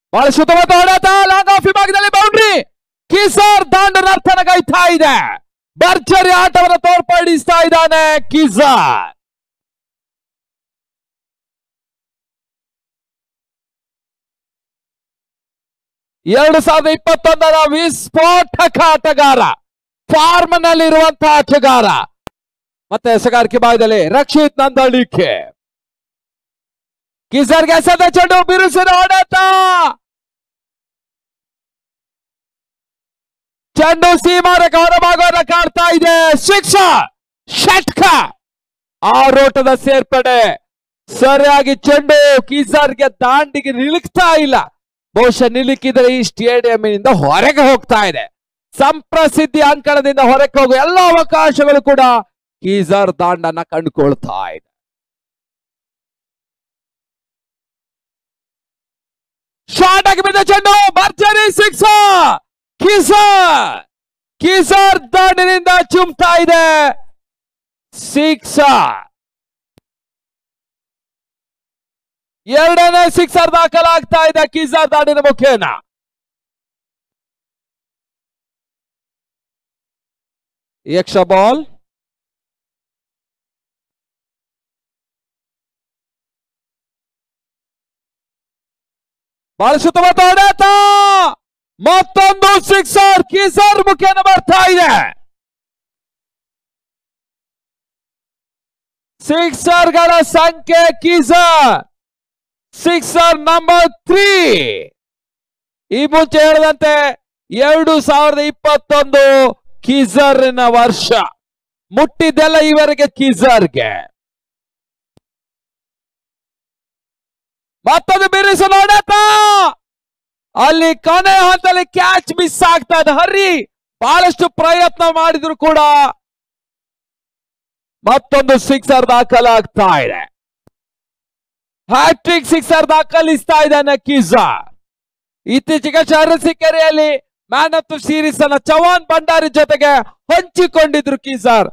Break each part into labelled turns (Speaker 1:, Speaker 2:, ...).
Speaker 1: ಬಹಳ ಶುದ್ಧವಾದ ಹೊಡೆತ ಲಾಂಗ್ ಆಫ್ ವಿಭಾಗದಲ್ಲಿ ಬೌಂಡ್ರಿ ಕಿಸರ್ ದಾಂಡು ನರ್ತನ ಗೈತಾ ಇದೆ ಭರ್ಜರಿ ಆಟವನ್ನು ತೋರ್ಪಡಿಸ್ತಾ ಇದ್ದಾನೆ ಕಿಸರ್ ಎರಡು ಸಾವಿರದ ಇಪ್ಪತ್ತೊಂದರ ವಿಸ್ಫೋಟಕ ಆಟಗಾರ ಫಾರ್ಮ್ ನಲ್ಲಿರುವಂತಹ ಆಟಗಾರ ಮತ್ತೆ ಎಸಗಾರಿಕೆ ಭಾಗದಲ್ಲಿ ರಕ್ಷಿತ್ ನಂದಳಿಕೆ ಕಿಸರ್ಗೆ ಎಸೆದ ಚೆಂಡು ಬಿರುಸಿನ ಹೊಡೆತ ಚೆಂಡು ಸೀಮಾರಕ ಹೊರಭಾಗವನ್ನು ಕಾಡ್ತಾ ಇದೆ ಶಿಕ್ಷ ಷಟ್ಕ ಆರೋಟದ ಸೇರ್ಪಡೆ ಸರಿಯಾಗಿ ಚೆಂಡು ಕೀಸರ್ಗೆ ದಾಂಡಿಗೆ ನಿಲುಕ್ತಾ ಇಲ್ಲ ಬಹುಶಃ ನಿಲುಕಿದ್ರೆ ಈ ಸ್ಟೇಡಿಯಂನಿಂದ ಹೊರಗೆ ಹೋಗ್ತಾ ಇದೆ ಸಂಪ್ರಸಿದ್ಧಿ ಅಂಕಣದಿಂದ ಹೊರಗೆ ಹೋಗುವ ಎಲ್ಲ ಅವಕಾಶಗಳು ಕೂಡ ಕೀಸರ್ ದಾಂಡನ್ನ ಕಂಡುಕೊಳ್ತಾ ಇದೆ ಶಾರ್ಟ್ ಆಗಿ ಬಿದ್ದ ಚೆಂಡು ಭರ್ಜರಿ ಸಿಕ್ಸ್ ಕಿಸರ್ ಕಿಸರ್ ದಾಂಡಿನಿಂದ ಚುಮ್ತಾ ಇದೆ ಸಿಕ್ಸ್ ಎರಡನೇ ಸಿಕ್ಸರ್ ದಾಖಲಾಗ್ತಾ ಇದೆ ಕಿಸರ್ ದಾಂಡಿನ ಮುಖೇನ ಯಕ್ಷ ಬಾಲ್ ಬಹಳ ಶುದ್ಧವಾದ ಹೊಡೆತ ಮತ್ತೊಂದು ಸಿಕ್ಸರ್ ಕಿಸರ್ ಮುಖೇನ ಬರ್ತಾ ಇದೆ ಸಿಕ್ಸರ್ಗಳ ಸಂಖ್ಯೆ ಕಿಸರ್ ಸಿಕ್ಸರ್ ನಂಬರ್ ತ್ರೀ ಈ ಮುಂಚೆ ಹೇಳಿದಂತೆ ಎರಡು ಸಾವಿರದ ಇಪ್ಪತ್ತೊಂದು ಕಿಸರ್ನ ವರ್ಷ ಮುಟ್ಟಿದ್ದೆಲ್ಲ ಇವರಿಗೆ ಕಿಸರ್ಗೆ ಮತ್ತೊಂದು ಬಿರುಸು ನೋಡತ್ತ ಅಲ್ಲಿ ಕೊನೆ ಹಂತದಲ್ಲಿ ಕ್ಯಾಚ್ ಮಿಸ್ ಆಗ್ತಾ ಇದೆ ಹರಿ ಬಹಳಷ್ಟು ಪ್ರಯತ್ನ ಮಾಡಿದ್ರು ಕೂಡ ಮತ್ತೊಂದು ಸಿಕ್ಸರ್ ದಾಖಲಾಗ್ತಾ ಇದೆ ಹ್ಯಾಟ್ರಿಕ್ ಸಿಕ್ಸರ್ ದಾಖಲಿಸ್ತಾ ಇದ್ದಾನೆ ಕಿಜಾ ಇತ್ತೀಚೆಗೆ ಶರಸಿಕೆರೆಯಲ್ಲಿ ಮ್ಯಾನ್ ಆಫ್ ದ ಸೀರೀಸ್ ಅನ್ನ ಚವಾನ್ ಭಂಡಾರಿ ಜೊತೆಗೆ ಹಂಚಿಕೊಂಡಿದ್ರು ಕಿಸಾರ್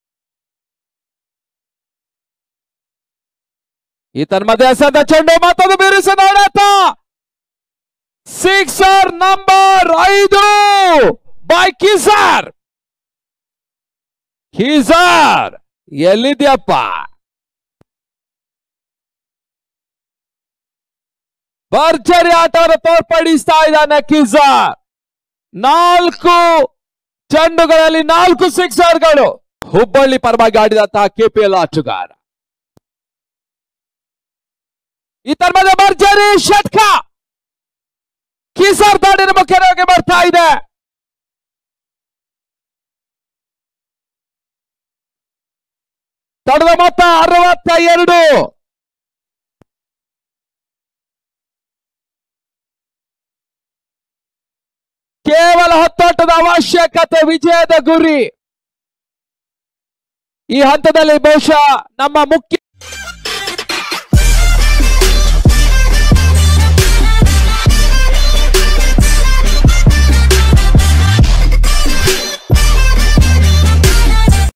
Speaker 1: ಈತನ ಮಧ್ಯೆ ಎಸೆದ ಚೆಂಡು ಮತ್ತೊಂದು ಬಿರುಸು ನೋಡತ್ತ ಸಿಕ್ಸರ್ ನಂಬರ್ ಐದು ಬೈ ಕಿಸಾರ್ ಕಿಸಾರ್ ಎಲ್ಲಿದ್ಯಪ್ಪ ಭರ್ಜರಿ ಆಟವನ್ನು ತೋರ್ಪಡಿಸ್ತಾ ಇದ್ದಾನೆ ಕಿಸಾರ್ ನಾಲ್ಕು ಚೆಂಡುಗಳಲ್ಲಿ ನಾಲ್ಕು ಸಿಕ್ಸರ್ಗಳು ಹುಬ್ಬಳ್ಳಿ ಪರವಾಗಿ ಆಡಿದಂತಹ ಕೆಪಿಎಲ್ ಆಟಗಾರ ಇತರ ಮಧ್ಯೆ ಭರ್ಜರಿ ಷಟ್ಕ ಕಿಸರ್ ದಾಡಿನ ಮುಖ್ಯವಾಗಿ ಬರ್ತಾ ಇದೆ ತಡೆದ ಮೊತ್ತ ಅರವತ್ತ ಎರಡು ಕೇವಲ ಹತ್ತೋಟದ ಅವಶ್ಯಕತೆ ವಿಜಯದ ಗುರಿ ಈ ಹಂತದಲ್ಲಿ ಬಹುಶಃ ನಮ್ಮ ಮುಖ್ಯ